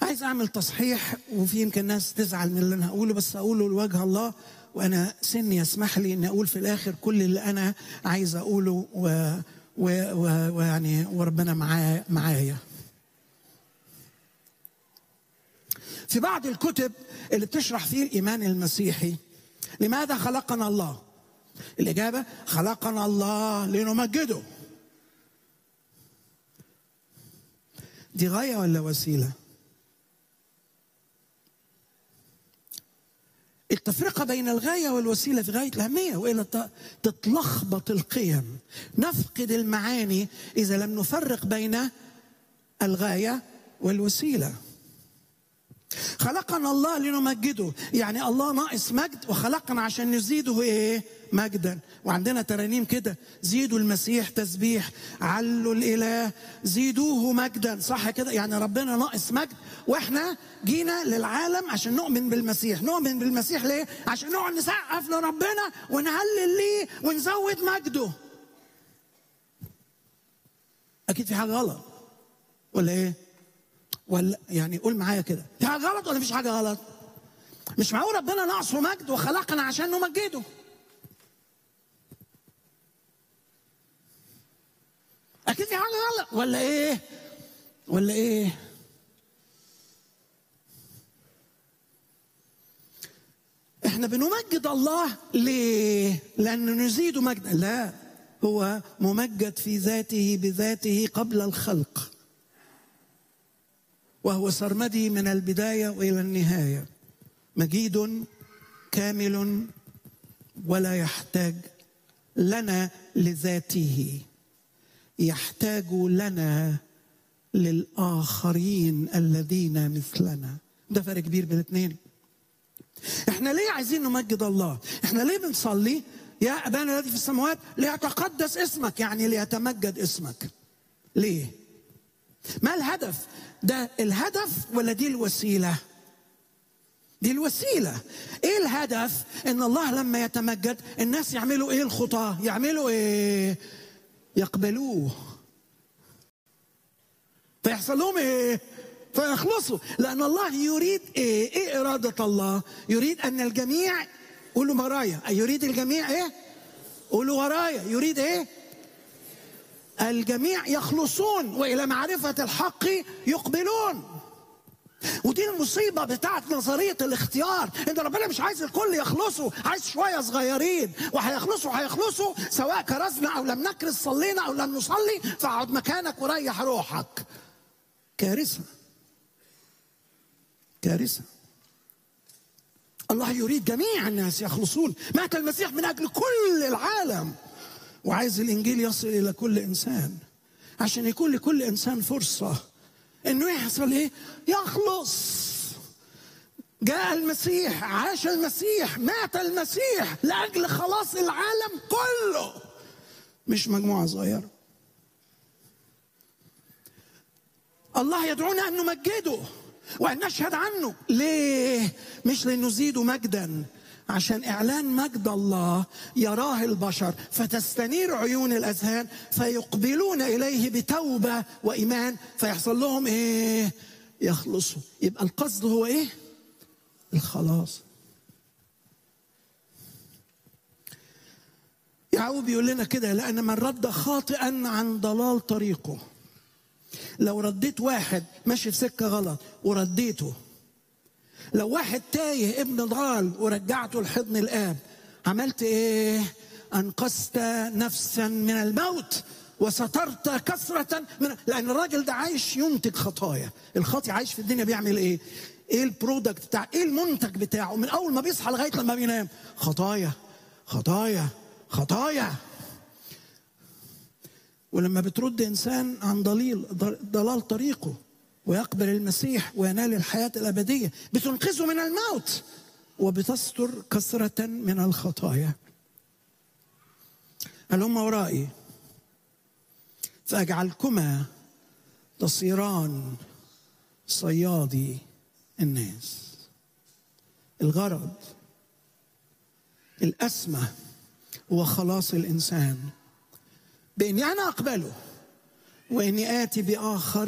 عايز اعمل تصحيح وفي يمكن ناس تزعل من اللي انا هقوله بس اقوله لوجه الله وانا سني يسمح لي اني اقول في الاخر كل اللي انا عايز اقوله و و- و- ويعني وربنا معايا معايا في بعض الكتب اللي بتشرح فيه الايمان المسيحي لماذا خلقنا الله الاجابه خلقنا الله لنمجده دي غايه ولا وسيله التفرقة بين الغاية والوسيلة في غاية الأهمية وإلا ت- تتلخبط القيم نفقد المعاني إذا لم نفرق بين الغاية والوسيلة خلقنا الله لنمجده يعني الله ناقص مجد وخلقنا عشان نزيده ايه مجدا وعندنا ترانيم كده زيدوا المسيح تسبيح علوا الاله زيدوه مجدا صح كده يعني ربنا ناقص مجد واحنا جينا للعالم عشان نؤمن بالمسيح نؤمن بالمسيح ليه عشان نقعد نسقف لربنا ونهلل ليه ونزود مجده اكيد في حاجه غلط ولا ايه ولا يعني قول معايا كده في حاجه غلط ولا مفيش حاجه غلط مش معقول ربنا ناقصه مجد وخلقنا عشان نمجده اكيد في حاجه غلط ولا ايه ولا ايه احنا بنمجد الله ليه لان نزيد مجدا لا هو ممجد في ذاته بذاته قبل الخلق وهو سرمدي من البدايه والى النهايه مجيد كامل ولا يحتاج لنا لذاته يحتاج لنا للاخرين الذين مثلنا ده فرق كبير بين الاثنين احنا ليه عايزين نمجد الله احنا ليه بنصلي يا ابانا الذي في السماوات ليتقدس اسمك يعني ليتمجد اسمك ليه ما الهدف ده الهدف ولا دي الوسيله دي الوسيله ايه الهدف ان الله لما يتمجد الناس يعملوا ايه الخطاه يعملوا ايه يقبلوه فيحصل لهم ايه فيخلصوا لان الله يريد ايه ايه اراده الله يريد ان الجميع قولوا ورايا يريد الجميع ايه قولوا ورايا يريد ايه الجميع يخلصون والى معرفه الحق يقبلون ودي المصيبة بتاعت نظرية الاختيار ان ربنا مش عايز الكل يخلصوا عايز شوية صغيرين وهيخلصوا هيخلصوا سواء كرزنا او لم نكرز صلينا او لم نصلي فاقعد مكانك وريح روحك كارثة كارثة الله يريد جميع الناس يخلصون مات المسيح من اجل كل العالم وعايز الانجيل يصل الى كل انسان عشان يكون لكل انسان فرصه انه يحصل ايه يخلص جاء المسيح عاش المسيح مات المسيح لاجل خلاص العالم كله مش مجموعه صغيره الله يدعونا ان نمجده وان نشهد عنه ليه مش لنزيده مجدا عشان اعلان مجد الله يراه البشر فتستنير عيون الاذهان فيقبلون اليه بتوبه وايمان فيحصل لهم ايه يخلصوا يبقى القصد هو ايه الخلاص يعقوب بيقول لنا كده لان من رد خاطئا عن ضلال طريقه لو رديت واحد ماشي في سكه غلط ورديته لو واحد تايه ابن ضال ورجعته لحضن الاب عملت ايه انقذت نفسا من الموت وسترت كثرة من لأن الراجل ده عايش ينتج خطايا، الخاطي عايش في الدنيا بيعمل إيه؟ إيه البرودكت بتاع إيه المنتج بتاعه من أول ما بيصحى لغاية لما بينام؟ خطايا خطايا خطايا ولما بترد إنسان عن ضليل ضلال طريقه ويقبل المسيح وينال الحياة الأبدية بتنقذه من الموت وبتستر كثرة من الخطايا هلم ورائي فأجعلكما تصيران صيادي الناس الغرض الأسمى هو خلاص الإنسان بإني أنا أقبله وإني آتي بآخر